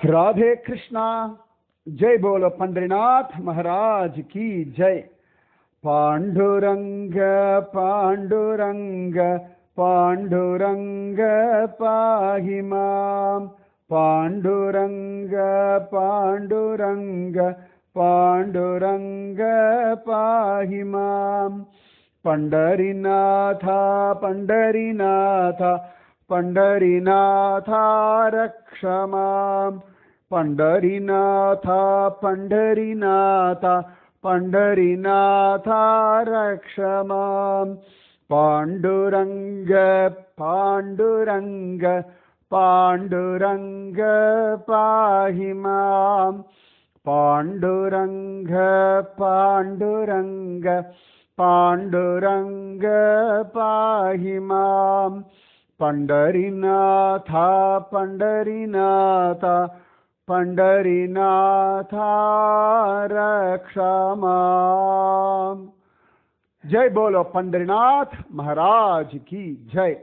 राधे कृष्णा जय बोलो पंद्रीनाथ महाराज की जय पांडुरंग पांडुरंग पांडुरंग पाहि मां पांडुरंग पांडुरंग पांडुरंग पाहि मां पंडरीनाथा पंडरीनाथा पंडरीनाथा रक्ष माम् पंडरीनाथा पंडरीनाथा पंडरीनाथा रक्ष माम् पाण्डुरङ्ग पाण्डुरङ्ग पाण्डुरङ्ग पाहि माम् पाण्डुरङ्ग पाण्डुरङ्ग पाण्डुरङ्ग पाहि माम् पंडरीनाथा पंडरीनाथा पंडरीनाथा रक्षामाम जय बोलो पंडरीनाथ महाराज की जय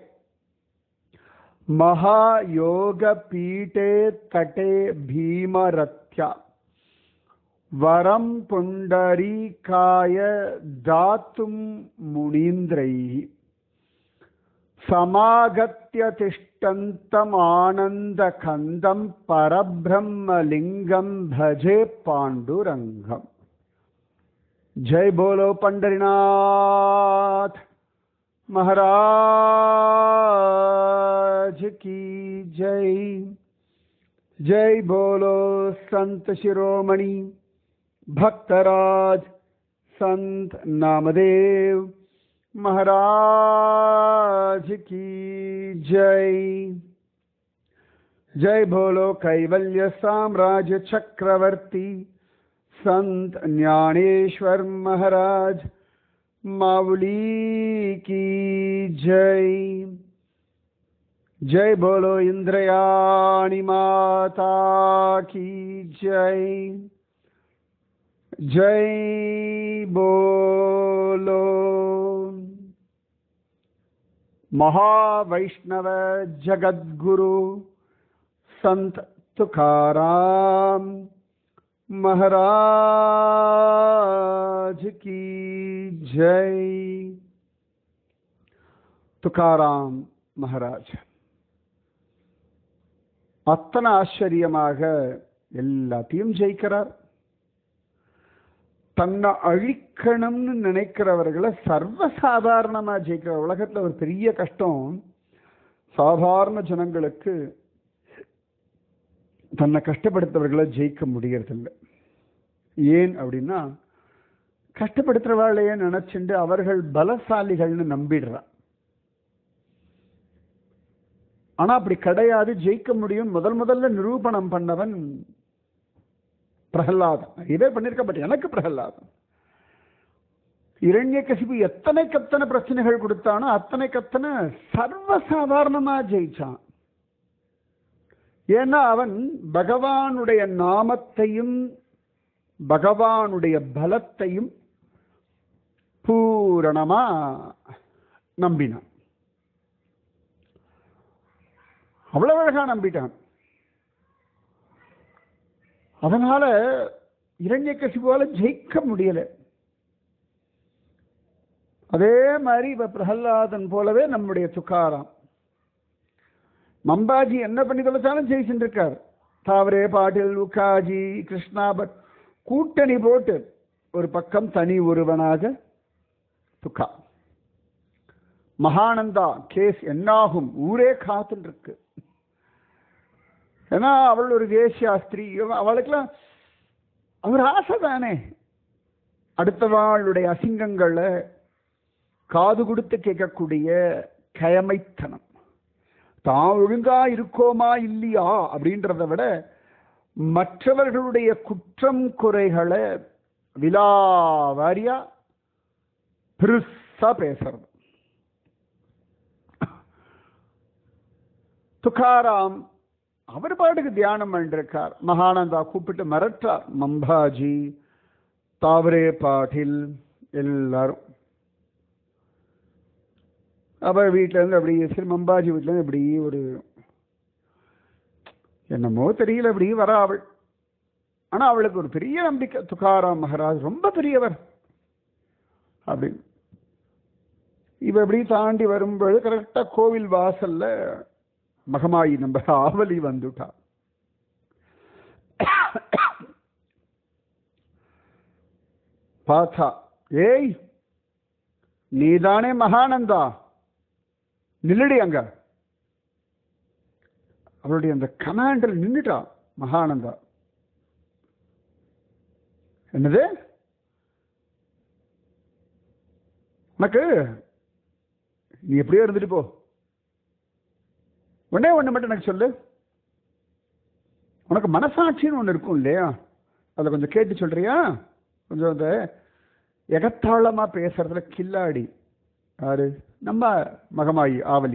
महायोग पीठे तटे भीमरथ्या वरं पुण्डरीकाय दातुं मुनीन्द्रैः समागत्य तिष्ठन्तमानन्दकन्दं परब्रह्मलिङ्गं भजे पाण्डुरङ्गम् जय बोलो पंडरीनाथ महाराज की जय जय बोलो संत शिरोमणि भक्तराज संत नामदेव महाराज की जय जय बोलो कैवल्य साम्राज्य चक्रवर्ती संत ज्ञानेश्वर महाराज माउली की जय जय बोलो इंद्रयाणी माता की जय जय बोलो महावैष्णव जगद्गुरु संत तुकाराम महाराज की जय துக்காராம் மகாராஜ் அத்தனை ஆச்சரியமாக எல்லாத்தையும் ஜெயிக்கிறார் தன்னை அழிக்கணும்னு நினைக்கிறவர்களை சர்வசாதாரணமா ஜெயிக்கிற உலகத்துல ஒரு பெரிய கஷ்டம் சாதாரண ஜனங்களுக்கு தன்னை கஷ்டப்படுத்தவர்களை ஜெயிக்க முடியறதில்லை ஏன் அப்படின்னா கஷ்டப்படுத்துறவாளையே நினைச்சுண்டு அவர்கள் பலசாலிகள்னு நம்பிடுறா ஆனா அப்படி கிடையாது ஜெயிக்க முடியும் முதல் முதல்ல நிரூபணம் பண்ணவன் பிரகலாதன் இதே பண்ணிருக்க பட் எனக்கு பிரகலாதன் இரண்ய கசிப்பு எத்தனை கத்தனை பிரச்சனைகள் கொடுத்தானோ அத்தனை கத்தனை சர்வசாதாரணமா ஜெயிச்சான் ஏன்னா அவன் பகவானுடைய நாமத்தையும் பகவானுடைய பலத்தையும் பூரணமா நம்பினான் அவ்வளவு அழகா நம்பிட்டான் அதனால இரண்ய கசிபால ஜெயிக்க முடியல அதே மாதிரி இப்ப பிரகலாதன் போலவே நம்முடைய துக்காராம் மம்பாஜி என்ன பண்ணி தொலைச்சாலும் ஜெயிச்சுட்டு இருக்கார் தாவரே பாட்டில் உக்காஜி கிருஷ்ணா பட் கூட்டணி போட்டு ஒரு பக்கம் தனி ஒருவனாக துக்கா மகானந்தா கேஸ் என்னாகும் ஊரே காத்துட்டு இருக்கு ஏன்னா அவள் ஒரு வேசியாஸ்திரி அவளுக்கெல்லாம் அவர் ஆசை தானே அடுத்தவாளுடைய அசிங்கங்களை காது கொடுத்து கேட்கக்கூடிய கயமைத்தனம் தான் ஒழுங்கா இருக்கோமா இல்லையா அப்படின்றத விட மற்றவர்களுடைய குற்றம் குறைகளை விலாவாரியா பெருசா பேசுறது துக்காராம் அவர் பாட்டுக்கு தியானம் பண்ணிருக்கார் மகானந்தா கூப்பிட்டு மிரட்டார் மம்பாஜி தாவரே பாட்டில் எல்லாரும் அப்ப வீட்டுல இருந்து அப்படி சரி மம்பாஜி வீட்டுல இருந்து இப்படி ஒரு என்னமோ தெரியல இப்படி வர அவள் ஆனா அவளுக்கு ஒரு பெரிய நம்பிக்கை துகாராம் மகாராஜ் ரொம்ப பெரியவர் அப்படி இவ எப்படி தாண்டி வரும்பொழுது கரெக்டா கோவில் வாசல்ல மகமாயி நம்ம ஆவலி வந்துட்டா பார்த்தா ஏய் நீதானே மகானந்தா நில்லுடி அங்க அவளுடைய அந்த கமாண்டில் நின்றுட்டா மகானந்தா என்னது உனக்கு நீ எப்படியோ இருந்துட்டு போ ஒன்னே ஒண்ணு மட்டும் எனக்கு சொல்லு உனக்கு மனசாட்சின்னு ஒண்ணு இருக்கும் இல்லையா அதை கொஞ்சம் கேட்டு சொல்றியா கொஞ்சம் அந்த எகத்தாளமா பேசுறதுல கில்லாடி யாரு நம்ம மகமாயி ஆவலி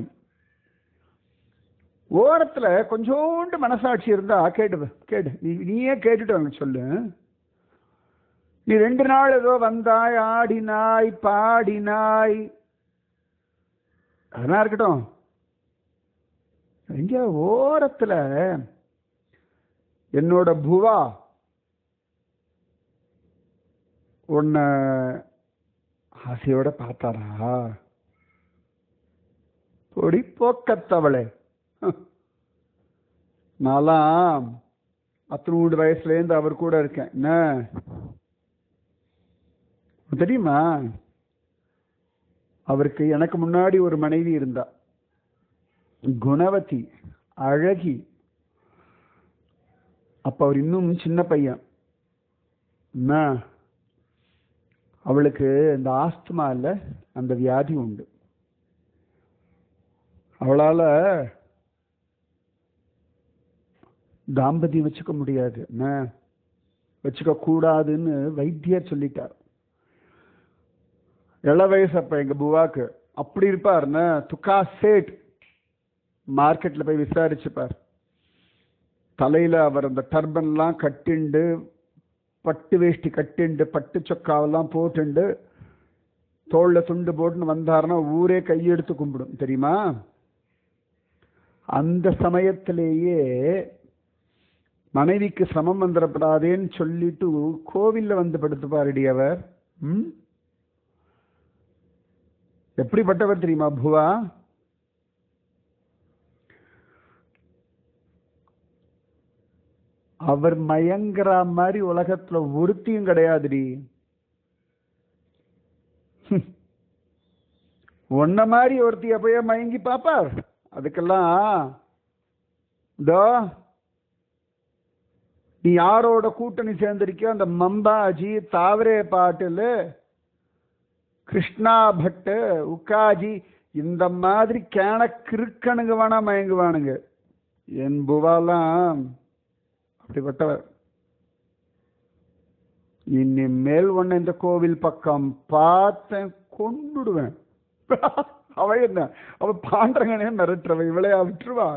ஓரத்துல கொஞ்சோண்டு மனசாட்சி இருந்தா கேட்டு கேடு நீ நீயே கேட்டுட்டு எனக்கு சொல்லு நீ ரெண்டு நாள் ஏதோ வந்தாய் ஆடினாய் பாடினாய் அதெல்லாம் இருக்கட்டும் எங்க ஓரத்துல என்னோட புவா உன்னை ஆசையோட பார்த்தாரா பொடி போக்கத்தவளே நான்லாம் அத்தனூடு வயசுலேருந்து அவர் கூட இருக்கேன் என்ன தெரியுமா அவருக்கு எனக்கு முன்னாடி ஒரு மனைவி இருந்தா குணவதி அழகி அப்ப அவர் இன்னும் சின்ன பையன் என்ன அவளுக்கு இந்த ஆஸ்துமா இல்ல அந்த வியாதி உண்டு அவளால தாம்பத்தியம் வச்சுக்க முடியாது என்ன வச்சுக்க கூடாதுன்னு வைத்தியர் சொல்லிட்டார் இள வயசு அப்ப எங்க புவாக்கு அப்படி இருப்பாருன்னு துக்கா சேட் மார்க்கெட்ல போய் விசாரிச்சுப்பார் தலையில அவர் அந்த டர்பன்லாம் கட்டிண்டு பட்டு வேஷ்டி கட்டிண்டு பட்டு சொக்காவெல்லாம் போட்டுண்டு தோல்ல துண்டு போட்டுன்னு வந்தாருன்னா ஊரே கையெடுத்து கும்பிடும் தெரியுமா அந்த சமயத்திலேயே மனைவிக்கு சிரமம் வந்துடப்படாதேன்னு சொல்லிட்டு கோவில்ல வந்து படுத்துப்பாருடி அவர் ம் எப்படிப்பட்டவர் தெரியுமா புவா அவர் மயங்குற மாதிரி உலகத்துல ஒருத்தியும் கிடையாதுடி உன்ன மாதிரி ஒருத்திய போய் மயங்கி பாப்பார் அதுக்கெல்லாம் இதோ நீ யாரோட கூட்டணி சேர்ந்திருக்கியோ அந்த மம்பாஜி தாவரே பாட்டில் கிருஷ்ணா பட்டு உக்காஜி இந்த மாதிரி கேன கிறுக்கணுங்க வேணா மயங்குவானுங்க என் புவாலாம் அப்படிப்பட்டவர் இனிமேல் ஒன்னு இந்த கோவில் பக்கம் பார்த்தேன் கொண்டுடுவேன் அவ என்ன அவ பாண்டங்கனே மிரட்டுறவ இவளையா விட்டுருவா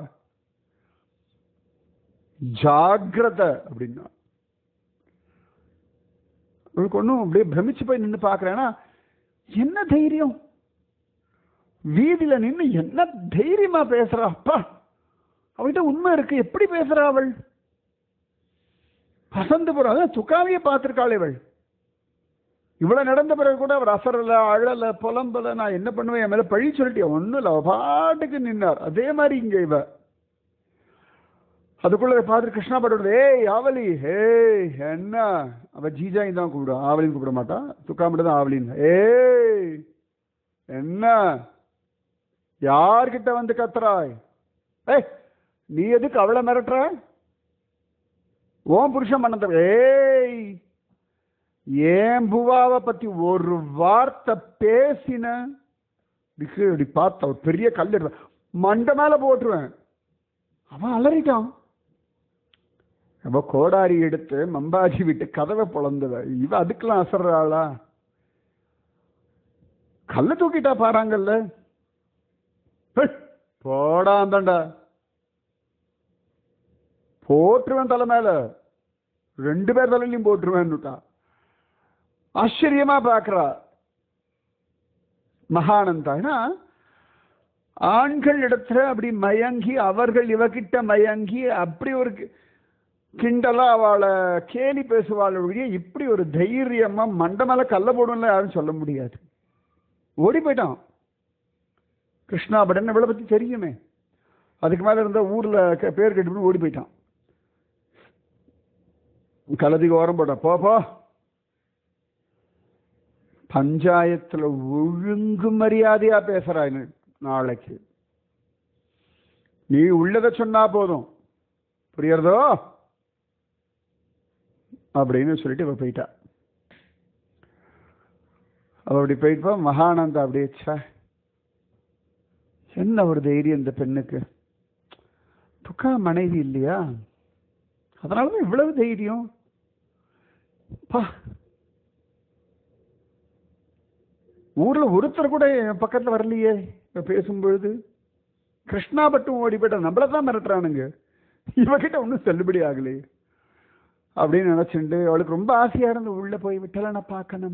ஜாகிரத அப்படின்னா அவளுக்கு ஒன்றும் அப்படியே பிரமிச்சு போய் நின்று பார்க்குறேன்னா என்ன தைரியம் வீதியில நின்று என்ன தைரியமா பேசுறா அப்பா அவகிட்ட உண்மை இருக்கு எப்படி பேசுறா அவள் பசந்து போற துக்காவிய பார்த்திருக்காள் இவள் இவ்வளவு நடந்த பிறகு கூட அவர் அசரல அழல புலம்பல நான் என்ன பண்ணுவேன் என் மேல பழி சொல்லிட்டேன் ஒண்ணும் இல்ல அவ பாட்டுக்கு நின்னார் அதே மாதிரி இங்க இவ அதுக்குள்ள பார்த்து கிருஷ்ணா பாட்டு ஏய் ஆவலி ஏய் என்ன அவ ஜீஜாய் தான் கூப்பிடும் ஆவலின்னு கூப்பிட மாட்டா துக்கா மட்டும் தான் ஆவலின்னு ஏய் என்ன யார்கிட்ட வந்து கத்துறாய் ஏய் நீ எதுக்கு அவளை மிரட்டுற ஓம் புருஷன் பண்ணத ஏய் ஏன் புவாவை பத்தி ஒரு வார்த்தை பேசின இப்படி பார்த்த ஒரு பெரிய கல் எடுப்பேன் மண்டை மேல போட்டுருவேன் அவன் அலறிட்டான் அவ கோடாரி எடுத்து மம்பாஜி விட்டு கதவை பொழந்தவ இவ அதுக்கெல்லாம் அசர்றாளா கல்ல தூக்கிட்டா பாறாங்கல்ல போடாந்தண்டா போட்டுருவேன் தலை மேல ரெண்டு பேர் தலையிலையும் போட்டுருவேன்னுட்டா ஆச்சரியமா பாக்குறா மகானந்தா ஏன்னா ஆண்கள் இடத்துல அப்படி மயங்கி அவர்கள் இவகிட்ட மயங்கி அப்படி ஒரு கி- கிண்டலா அவளை கேலி பேசுவாள் ஒழிய இப்படி ஒரு தைரியமா மண்டமேல கல்ல போடும்ல யாரும் சொல்ல முடியாது ஓடி போயிட்டான் கிருஷ்ணாபடன் இவளை பத்தி தெரியுமே அதுக்கு மேல இருந்த ஊர்ல க- பேர் கட்டி ஓடி போயிட்டான் கலதிக்கு ஓரம் போட்டா போ போ பஞ்சாயத்துல ஒழுங்கு மரியாதையா பேசுறாய் நீ நாளைக்கு நீ உள்ளதை சொன்னா போதும் புரியறதோ அப்படின்னு சொல்லிட்டு இவ போயிட்டா அவ அப்படி போயிட்டா மகானந்தா அப்படியே ச்சே என்ன ஒரு தைரியம் இந்த பெண்ணுக்கு துக்கா மனைவி இல்லையா அதனாலதான் இவ்வளவு தைரியம் பா ஊர்ல ஒருத்தர் கூட என் பக்கத்துல வரலையே இப்ப பேசும்பொழுது கிருஷ்ணா பட்டும் ஓடி போயிட்டா நம்மள தான் மிரட்டுறானுங்க இவகிட்ட ஒன்றும் செல்லுபடி ஆகலையே அப்படின்னு நினைச்சுண்டு அவளுக்கு ரொம்ப ஆசையா இருந்து உள்ள போய் விட்டலனை பார்க்கணும்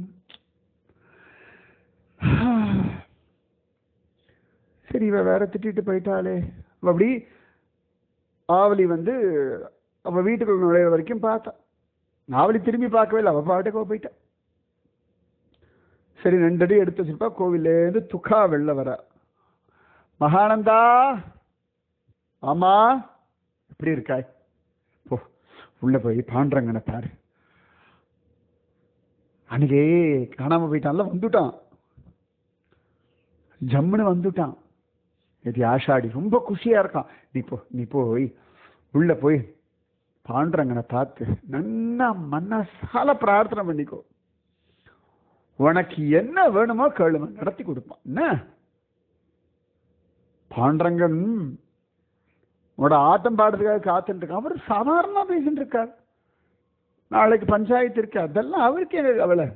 சரி இவ வேற திட்டிட்டு போயிட்டாளே அவ அப்படி ஆவலி வந்து அவ வீட்டுக்குள்ள நுழையிற வரைக்கும் பார்த்தா ஆவலி திரும்பி பார்க்கவே இல்லை அவ பாட்டுக்கு அவ போயிட்டா சரி ரெண்டடி எடுத்து வச்சிருப்பா கோவிலேருந்து துக்கா வெளில வர மகானந்தா ஆமா எப்படி இருக்காய் போ உள்ள போய் பாண்டரங்கனை பாரு அன்னைக்கே காணாம போயிட்டான்ல வந்துட்டான் ஜம்முன்னு வந்துட்டான் இது ஆஷாடி ரொம்ப குஷியா இருக்கான் நீ போ நீ போய் உள்ள போய் பாண்டரங்கனை பார்த்து நன்னா மனசால பிரார்த்தனை பண்ணிக்கோ உனக்கு என்ன வேணுமோ கேளும நடத்தி கொடுப்பான் என்ன பாண்டரங்கன் உன்னோட ஆட்டம் பாடுறதுக்காக காத்துட்டு இருக்கான் அவர் சாதாரணமா பேசிட்டு இருக்கார் நாளைக்கு பஞ்சாயத்து இருக்கு அதெல்லாம் அவருக்கு என்ன கவலை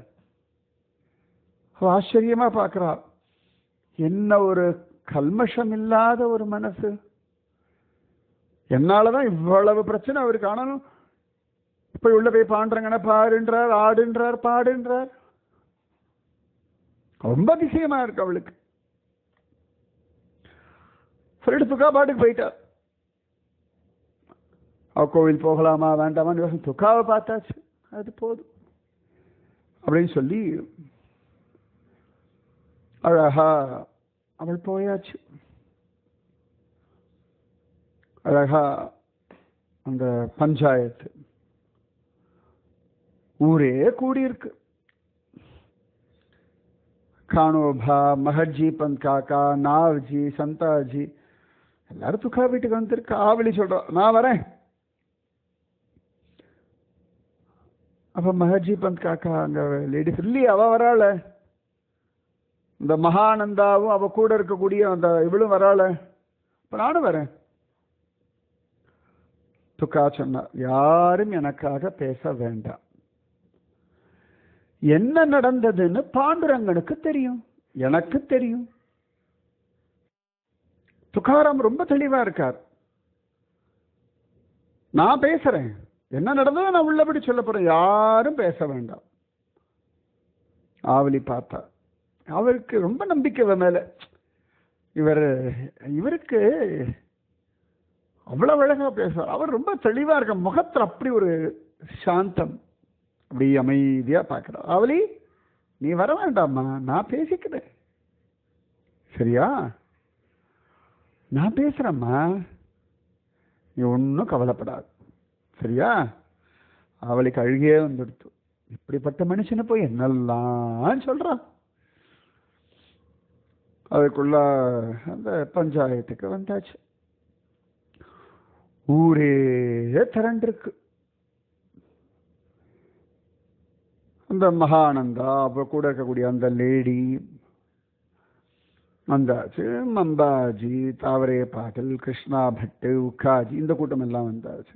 அவ ஆச்சரியமா பார்க்கறா என்ன ஒரு கல்மஷம் இல்லாத ஒரு மனசு என்னாலதான் இவ்வளவு பிரச்சனை அவருக்கு ஆனாலும் இப்ப உள்ள போய் பாண்டரங்கன பாடுன்றார் ஆடுன்றார் பாடுன்றார் ரொம்ப அதிசயமா இருக்கு அவளுக்கு சொல்லிட்டு துக்கா பாட்டுக்கு போயிட்டா அவ கோவில் போகலாமா வேண்டாமான்னு யோசனை துக்காவை பார்த்தாச்சு அது போதும் அப்படின்னு சொல்லி அழகா அவள் போயாச்சு அழகா அந்த பஞ்சாயத்து ஊரே கூடியிருக்கு கானோபா மஹர்ஜி பந்த் காக்கா நாவ்ஜி சந்தாஜி எல்லாரும் துக்கா வீட்டுக்கு வந்திருக்கு ஆவலி சொல்றோம் நான் வரேன் அப்ப மஹர்ஜி பந்த் காக்கா அங்க லேடிஸ் இல்லையே அவ வராள இந்த மகானந்தாவும் அவ கூட இருக்கக்கூடிய அந்த இவளும் வராள இப்ப நானும் வரேன் துக்கா சொன்னா யாரும் எனக்காக பேச வேண்டாம் என்ன நடந்ததுன்னு பாண்டுரங்கனுக்கு தெரியும் எனக்கு தெரியும் துக்காராம் ரொம்ப தெளிவா இருக்கார் நான் பேசுறேன் என்ன நடந்ததோ நான் உள்ளபடி சொல்ல போறேன் யாரும் பேச வேண்டாம் ஆவலி பார்த்தா அவருக்கு ரொம்ப நம்பிக்கை இவ மேல இவர் இவருக்கு அவ்வளவு அழகா பேசுவார் அவர் ரொம்ப தெளிவா இருக்க முகத்துல அப்படி ஒரு சாந்தம் அப்படி அமைதியா பார்க்கிறார் அவளி நீ வர வேண்டாம்மா நான் பேசிக்கிறேன் சரியா நான் பேசுறேம்மா நீ ஒன்றும் கவலைப்படாது சரியா அவளுக்கு அழுகே வந்துடுத்து இப்படிப்பட்ட மனுஷனை போய் என்னெல்லாம் சொல்றான் அதுக்குள்ள அந்த பஞ்சாயத்துக்கு வந்தாச்சு ஊரே திரண்டிருக்கு அந்த மகானந்தா அப்ப கூட இருக்கக்கூடிய அந்த லேடி வந்தாச்சு மம்பாஜி தாவரே பாட்டில் கிருஷ்ணா பட்டு உக்காஜி இந்த கூட்டம் எல்லாம் வந்தாச்சு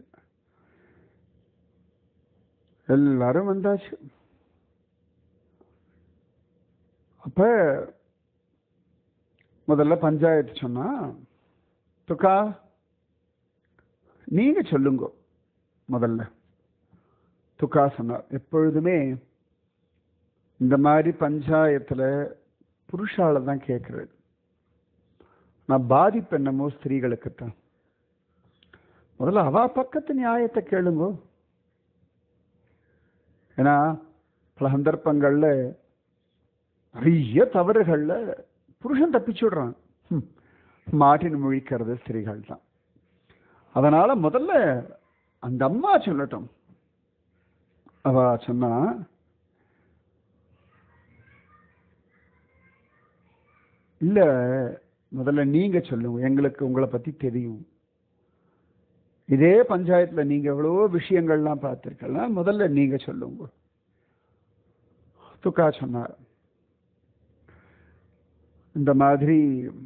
எல்லாரும் வந்தாச்சு அப்ப முதல்ல பஞ்சாயத்து சொன்னா துக்கா நீங்க சொல்லுங்க முதல்ல துக்கா சொன்னார் எப்பொழுதுமே இந்த மாதிரி பஞ்சாயத்துல புருஷால தான் கேட்கறது நான் பாதிப்பு என்னமோ ஸ்திரீகளுக்குத்தான் முதல்ல அவ பக்கத்து நியாயத்தை கேளுங்கோ ஏன்னா பல சந்தர்ப்பங்கள்ல நிறைய தவறுகள்ல புருஷன் தப்பிச்சு விடுறான் ஹம். மாட்டின் முழிக்கிறது ஸ்திரீகள் தான் அதனால முதல்ல அந்த அம்மா சொல்லட்டும் அவ சொன்னா இல்ல முதல்ல நீங்க சொல்லுங்க எங்களுக்கு உங்களை பத்தி தெரியும் இதே பஞ்சாயத்துல நீங்க எவ்வளவோ விஷயங்கள்லாம் பார்த்திருக்கலாம் முதல்ல நீங்க சொல்லுங்க துக்கா சொன்னார் இந்த மாதிரி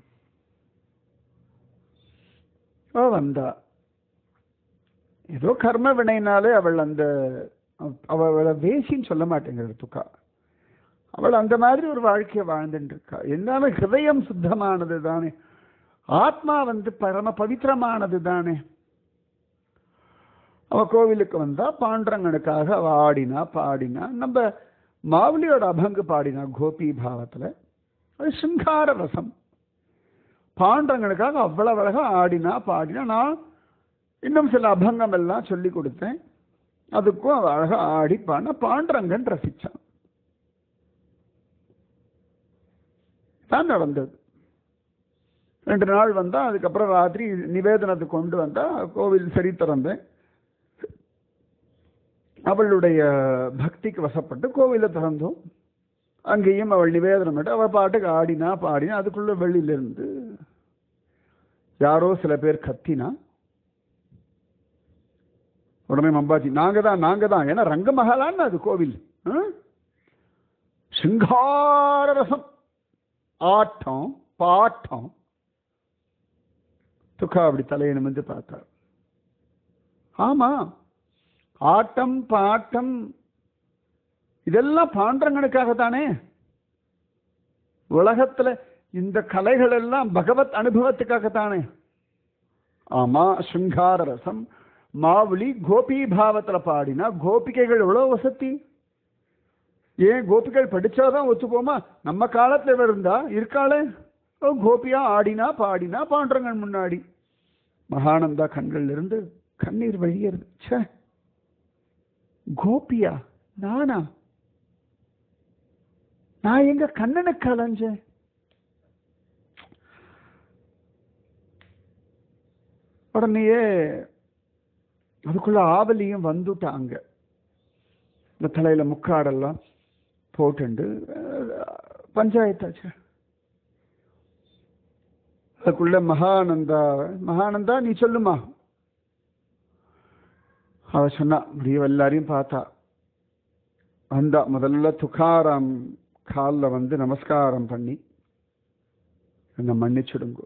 அவ வந்தா ஏதோ கர்ம வினைனாலே அவள் அந்த அவளை வேசின்னு சொல்ல மாட்டேங்கிறது துக்கா அவள் அந்த மாதிரி ஒரு வாழ்க்கையை வாழ்ந்துட்டு இருக்கா என்னன்னு ஹிருதயம் சுத்தமானது தானே ஆத்மா வந்து பரம பவித்திரமானது தானே அவ கோவிலுக்கு வந்தா பாண்டரங்கனுக்காக அவ ஆடினா பாடினா நம்ம மாவுலியோட அபங்கு பாடினா கோபி பாவத்துல அது சிங்கார ரசம் பாண்டரங்கனுக்காக அவ்வளவு அழகா ஆடினா பாடினா நான் இன்னும் சில அபங்கம் எல்லாம் சொல்லி கொடுத்தேன் அதுக்கும் அவ அழகா ஆடி பாடினா பாண்டரங்கன் ரசிச்சான் தான் நடந்தது ரெண்டு நாள் வந்தா அதுக்கப்புறம் ராத்திரி நிவேதனத்துக்கு கொண்டு வந்தா கோவில் சரி திறந்தேன் அவளுடைய பக்திக்கு வசப்பட்டு கோவில திறந்தோம் அங்கேயும் அவள் நிவேதனம் பண்ணி அவள் பாட்டுக்கு ஆடினா பாடினா அதுக்குள்ள வெளியில இருந்து யாரோ சில பேர் கத்தினா உடனே மம்பாச்சி நாங்க தான் நாங்க தான் ஏன்னா ரங்கமகாலான்னு அது கோவில் ஆ? சிங்கார ரசம் ஆட்டம் பாட்டம் துக்கா அப்படி தலையை நிமிந்து பார்த்தார் ஆமா ஆட்டம் பாட்டம் இதெல்லாம் பாண்டரங்கனுக்காக தானே உலகத்துல இந்த கலைகள் எல்லாம் பகவத் அனுபவத்துக்காக தானே ஆமா சிங்கார ரசம் மாவுளி கோபி பாவத்துல பாடினா கோபிகைகள் எவ்வளவு வசதி ஏன் கோபிகள் படிச்சாதான் ஒத்துப்போமா நம்ம காலத்துல இவ இருந்தா இருக்காளே ஓ, கோபியா ஆடினா பாடினா பாண்டரங்கன் முன்னாடி மகானந்தா கண்கள்ல இருந்து கண்ணீர் வழியறது ச்சே கோபியா நானா நான் எங்க கண்ணனுக்கு அலைஞ்சேன் உடனேயே அதுக்குள்ள ஆவலியும் வந்துட்டாங்க இந்த தலையில முக்காடெல்லாம் போட்டுண்டு அஹ், பஞ்சாயத்தாச்சு அதுக்குள்ள மகானந்தா மகானந்தா நீ சொல்லுமா அவ சொன்னா முடிய எல்லாரையும் பார்த்தா வந்தா முதல்ல துக்காராம் காலில் வந்து நமஸ்காரம் பண்ணி என்னை மன்னிச்சுடுங்க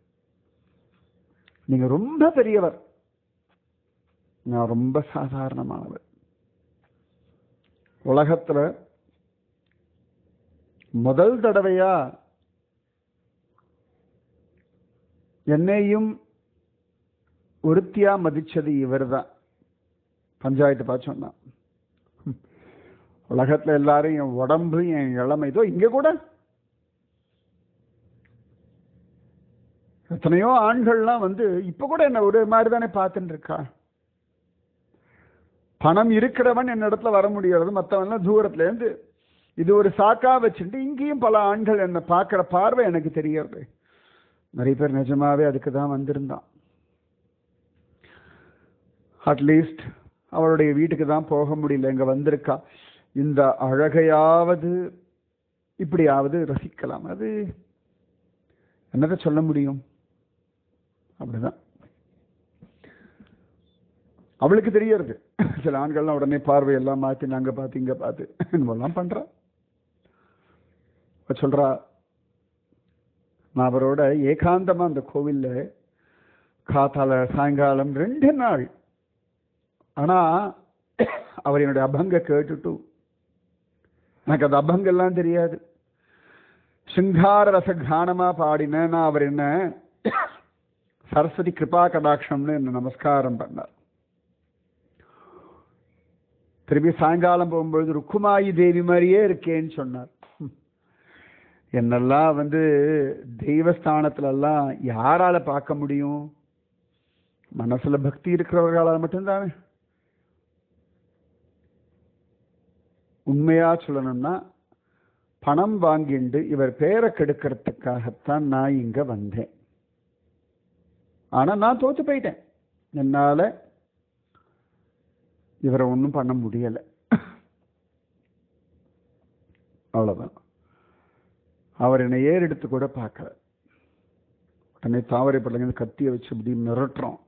நீங்க ரொம்ப பெரியவர் நான் ரொம்ப சாதாரணமானவர் உலகத்துல முதல் தடவையா என்னையும் ஒருத்தியா மதிச்சது இவர்தான் பஞ்சாயத்து பார்த்து சொன்னான் உலகத்துல எல்லாரும் என் உடம்பு என் இளமை இதோ இங்க கூட எத்தனையோ ஆண்கள்லாம் வந்து இப்ப கூட என்ன ஒரு மாதிரி தானே பார்த்துட்டு இருக்கா பணம் இருக்கிறவன் என் இடத்துல வர முடியாது மற்றவன்லாம் தூரத்துல இருந்து இது ஒரு சாக்கா வச்சுட்டு இங்கேயும் பல ஆண்கள் என்னை பார்க்குற பார்வை எனக்கு தெரியறது நிறைய பேர் நிஜமாவே அதுக்கு தான் வந்திருந்தான் அட்லீஸ்ட் அவளுடைய வீட்டுக்கு தான் போக முடியல இங்க வந்திருக்கா இந்த அழகையாவது இப்படியாவது ரசிக்கலாம் அது என்னதை சொல்ல முடியும் அப்படிதான் அவளுக்கு தெரியறது சில ஆண்கள்லாம் உடனே பார்வையெல்லாம் மாத்தி அங்க பார்த்து இங்க பார்த்து என்னமோலாம் பண்றா அவ சொல்றா நான் அவரோட ஏகாந்தமா அந்த கோவில்ல காத்தால சாயங்காலம் ரெண்டு நாள் ஆனா அவர் என்னுடைய அபங்க கேட்டுட்டு எனக்கு அந்த அபங்கெல்லாம் தெரியாது சிங்கார ரச கானமா பாடினேன்னா அவர் என்ன சரஸ்வதி கிருபா கடாட்சம்னு என்ன நமஸ்காரம் பண்ணார் திருப்பி சாயங்காலம் போகும்பொழுது ருக்குமாயி தேவி மாதிரியே இருக்கேன்னு சொன்னார் ம். என்னெல்லாம் வந்து தெய்வஸ்தானத்துல எல்லாம் யாரால பார்க்க முடியும் மனசுல பக்தி இருக்கிறவர்களால் மட்டும்தானே உண்மையா சொல்லணும்னா பணம் வாங்கிண்டு இவர் பேரை கெடுக்கிறதுக்காகத்தான் நான் இங்க வந்தேன் ஆனா நான் தோத்து போயிட்டேன் என்னால இவரை ஒன்றும் பண்ண முடியல அவ்வளவுதான் அவர் என்னை ஏறெடுத்து கூட பார்க்கல உடனே தாவரை பிள்ளைங்க கத்திய வச்சு இப்படி மிரட்டுறோம்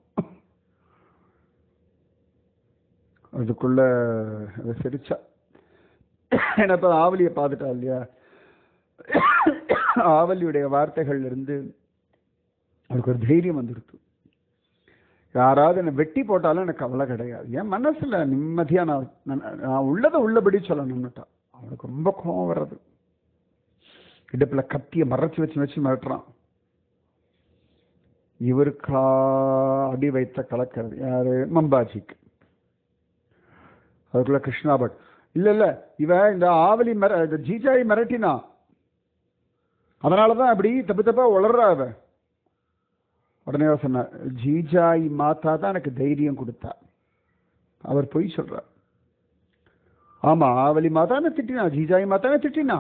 அதுக்குள்ள அவ சிரிச்சா ஏன்னா இப்ப ஆவலியை பார்த்துட்டா இல்லையா ஆவலியுடைய வார்த்தைகள்ல இருந்து அவளுக்கு ஒரு தைரியம் வந்துடுது யாராவது என்னை வெட்டி போட்டாலும் எனக்கு கவலை கிடையாது என் மனசுல நிம்மதியா நான் நான் நான் உள்ளதை உள்ளபடி சொல்லணும்னுட்டா அவனுக்கு ரொம்ப கோவம் வர்றது இடுப்புல கத்திய மறைச்சு வச்சு வச்சு மிரட்டுறான் இவருக்கா அடி வைத்த கலக்கிறது யாரு மம்பாஜிக்கு அதுக்குள்ள கிருஷ்ணா பட் இல்ல இல்ல இவ இந்த ஆவலி மிர இந்த ஜீஜாயி மிரட்டினா அதனாலதான் அப்படி தப்பு தப்பா உளர்றா அவ உடனே அவ சொன்ன ஜீஜாயி மாத்தா தான் எனக்கு தைரியம் கொடுத்தா அவர் பொய் சொல்றார் ஆமா ஆவலி மாதான திட்டினா ஜீஜாயி மாதான திட்டினா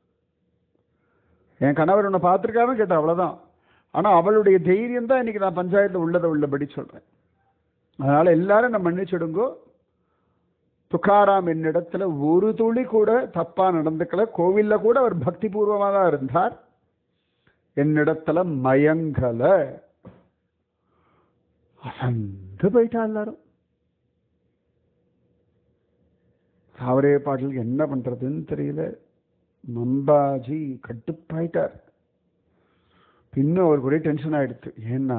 என் கணவர் உன்னை பார்த்துருக்காருன்னு கேட்டா அவ்வளவுதான் ஆனா அவளுடைய தைரியம் தான் இன்னைக்கு நான் பஞ்சாயத்துல உள்ளதை உள்ளபடி சொல்றேன் அதனால எல்லாரும் நம்ம மன்னிச்சிடுங்கோ துக்காராம் என்னிடத்துல ஒரு துளி கூட தப்பா நடந்துக்கல கோவில்ல கூட அவர் பக்தி பூர்வமா தான் இருந்தார் என்னிடத்துல மயங்கல அசந்து போயிட்டா எல்லாரும் சாவரே பாட்டில் என்ன பண்றதுன்னு தெரியல மம்பாஜி கட்டுப்பாயிட்டார் பின்னும் அவருக்கு ஒரே டென்ஷன் ஆயிடுச்சு ஏன்னா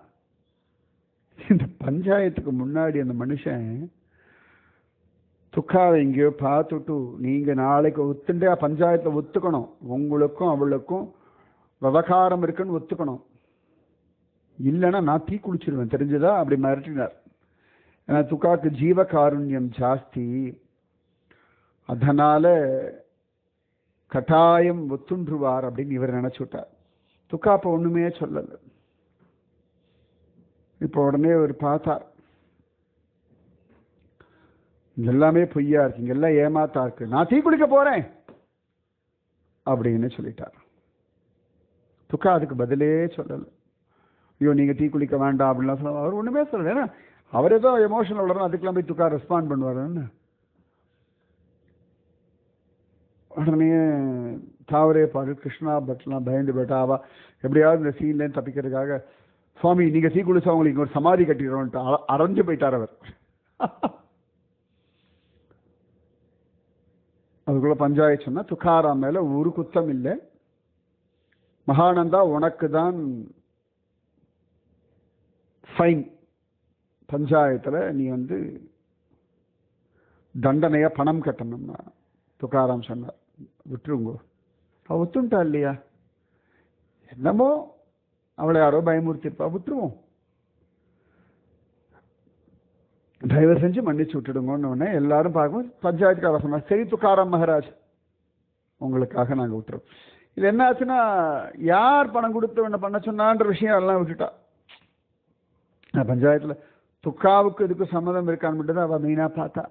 இந்த பஞ்சாயத்துக்கு முன்னாடி அந்த மனுஷன் துக்காவை எங்கேயோ பார்த்துட்டு நீங்க நாளைக்கு ஒத்துண்டே பஞ்சாயத்துல ஒத்துக்கணும் உங்களுக்கும் அவளுக்கும் விவகாரம் இருக்குன்னு ஒத்துக்கணும் இல்லைன்னா நான் தீ குளிச்சிருவேன் தெரிஞ்சதா அப்படி மிரட்டினார் ஏன்னா துக்காக்கு ஜீவ காருண்யம் ஜாஸ்தி அதனால கட்டாயம் ஒத்துன்றுவார் அப்படின்னு இவர் நினைச்சுட்டார் துக்கா அப்ப ஒண்ணுமே சொல்லல இப்போ உடனே அவர் பார்த்தார் இங்க எல்லாமே பொய்யா இருக்கு இங்க எல்லாம் ஏமாத்தா இருக்கு நான் தீ குளிக்க போறேன் அப்படின்னு சொல்லிட்டார் துக்கா அதுக்கு பதிலே சொல்லல ஐயோ நீங்க தீ குளிக்க வேண்டாம் அப்படின்லாம் சொல்ல அவர் ஒண்ணுமே சொல்லல ஏன்னா அவர் ஏதோ எமோஷனல் உடனே அதுக்கெல்லாம் போய் துக்கா ரெஸ்பாண்ட் பண்ணுவாருன்னு உடனே தாவரே பாடு கிருஷ்ணா பட்லாம் பயந்து போயிட்டா அவ எப்படியாவது இந்த சீன்லேருந்து தப்பிக்கிறதுக்காக சுவாமி நீங்க தீ குளிச்சா உங்களுக்கு ஒரு சமாதி கட்டிடுறோம்ட்டு அ- அரைஞ்சு போயிட்டார் அவர் அதுக்குள்ள பஞ்சாயத்து சொன்னா துக்காராம் மேல ஒரு குத்தம் இல்லை மகானந்தா உனக்கு தான் ஃபைன் பஞ்சாயத்துல நீ வந்து தண்டனையா பணம் கட்டணும்னா துக்காராம் சொன்னார் விட்டுருங்கோ அவ ஒத்துண்டா இல்லையா என்னமோ அவளை யாரோ பயமுறுத்திருப்பா விட்டுருவோம் தயவு செஞ்சு மன்னிச்சு விட்டுடுங்கன்னு உடனே எல்லாரும் பார்க்கும்போது பஞ்சாயத்துக்கார சொன்னார் சரி துக்காராம் மகாராஜ் உங்களுக்காக நாங்க விட்டுறோம் இது என்ன ஆச்சுன்னா யார் பணம் கொடுத்து என்ன பண்ண சொன்னான்ற விஷயம் எல்லாம் விட்டுட்டா நான் பஞ்சாயத்துல துக்காவுக்கு இதுக்கு சம்மதம் இருக்கான்னு மட்டும் தான் அவ மெயினா பார்த்தா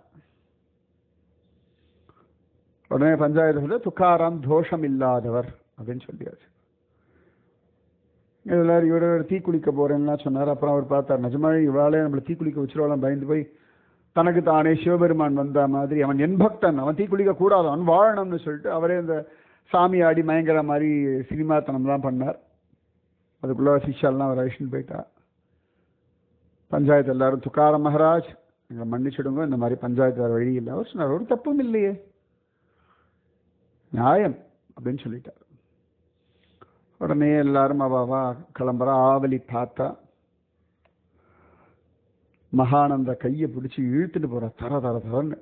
உடனே பஞ்சாயத்து சொல்ல துக்காராம் தோஷம் இல்லாதவர் அப்படின்னு சொல்லியாச்சு எல்லாரும் இவர் தீ குளிக்க போறேன்லாம் சொன்னார் அப்புறம் அவர் பார்த்தார் நிஜமாவே இவாளே நம்மளை தீ குளிக்க வச்சிருவாளாம் பயந்து போய் தனக்கு தானே சிவபெருமான் வந்த மாதிரி அவன் என் பக்தன் அவன் தீ குளிக்க கூடாது அவன் வாழணும்னு சொல்லிட்டு அவரே இந்த சாமி ஆடி மயங்கிற மாதிரி சினிமாத்தனம்லாம் பண்ணார் அதுக்குள்ள சிஷாலாம் அவர் அழிச்சுன்னு போயிட்டா பஞ்சாயத்து எல்லாரும் துக்கார மகாராஜ் எங்களை மன்னிச்சிடுங்க இந்த மாதிரி பஞ்சாயத்து வேற வழி இல்லை அவர் சொன்னார் ஒரு தப்பும் இல்லையே நியாயம் அப்படின்னு சொல்லிட்டார் உடனே எல்லாரும் அவாவா கிளம்புறா ஆவலி பார்த்தா மகானந்த கையை பிடிச்சு இழுத்துட்டு போறா தர தர தரன்னு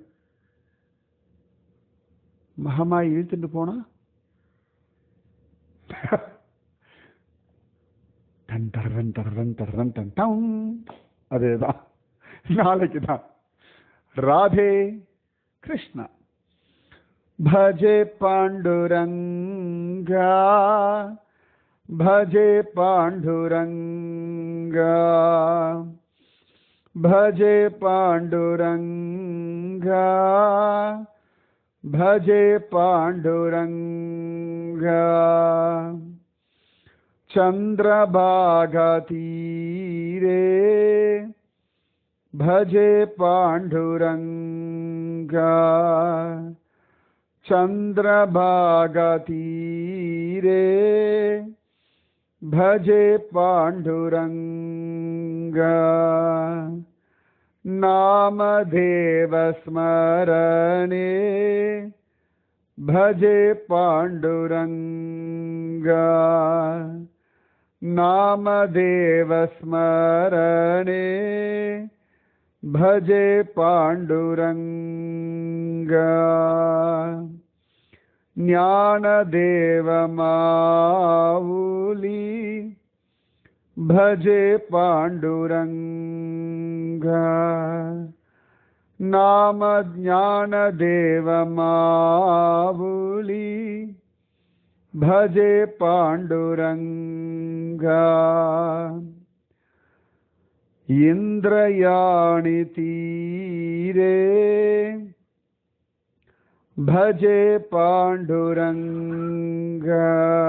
மகமாய் இழுத்துட்டு போனா டன் டரன் டரன் டரன் டன் டம் அதுதான் நாளைக்கு தான் ராதே கிருஷ்ணா भजे पाण्डुरङ्गा भजे पाण्डुरङ्गा भजे पाण्डुरङ्गा भजे पाण्डुरङ्गा चन्द्रभागतीरे भजे पाण्डुरङ्गा चन्द्रभागतीरे भजे पाण्डुरङ्गा नामदेवस्मरणे भजे पाण्डुरङ्गा नामदेवस्मरणे भजे पाण्डुरङ्गा ज्ञानदेवमाऊली भजे पाण्डुरङ्गा नाम ज्ञानदेवमावुली भजे पाण्डुरङ्गा इन्द्रयाणि तीरे भजे पाण्डुरङ्गा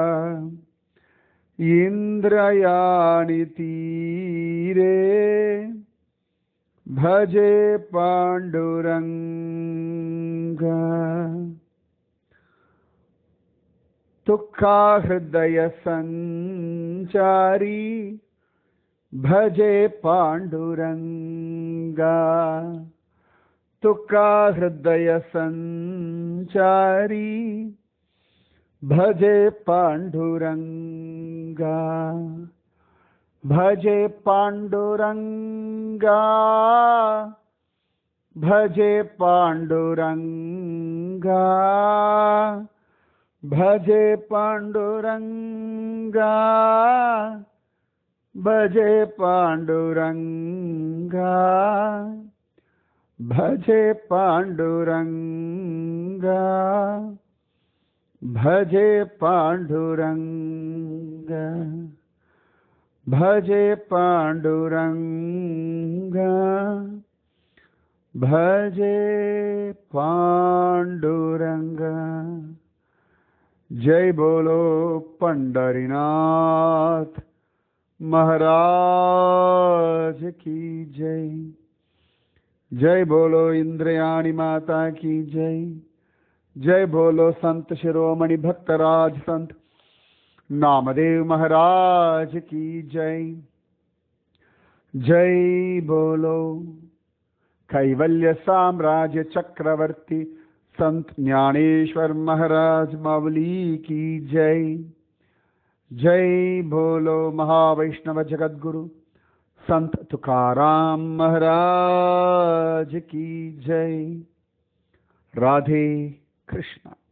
इन्द्रयाणि तीरे भजे पाण्डुरङ्गा तुक्काहृदयसञ्चारी भजे पाण्डुरङ्गा तुक्काहृदयसञ्चारी भजे पाण्डुरङ्गा भजे पाण्डुरङ्गा भजे पाण्डुरङ्गा भजे पाण्डुरङ्गा भजे पाण्डुरङ्गा भजे पाण्डुरङ्गा भजे पाण्डुरङ्गा भजे पाण्डुरङ्गा भजे पाण्डुरङ्गा जय बोलो पंडरीनाथ महाराज की जय जय बोलो इंद्रयाणी माता की जय जय बोलो संत शिरोमणि भक्तराज संत नामदेव महाराज की जय जय बोलो कैवल्य साम्राज्य चक्रवर्ती संत ज्ञानेश्वर महाराज मावली की जय जय बोलो महावैष्णव जगत गुरु संत तुकाराम महाराज की जय राधे कृष्ण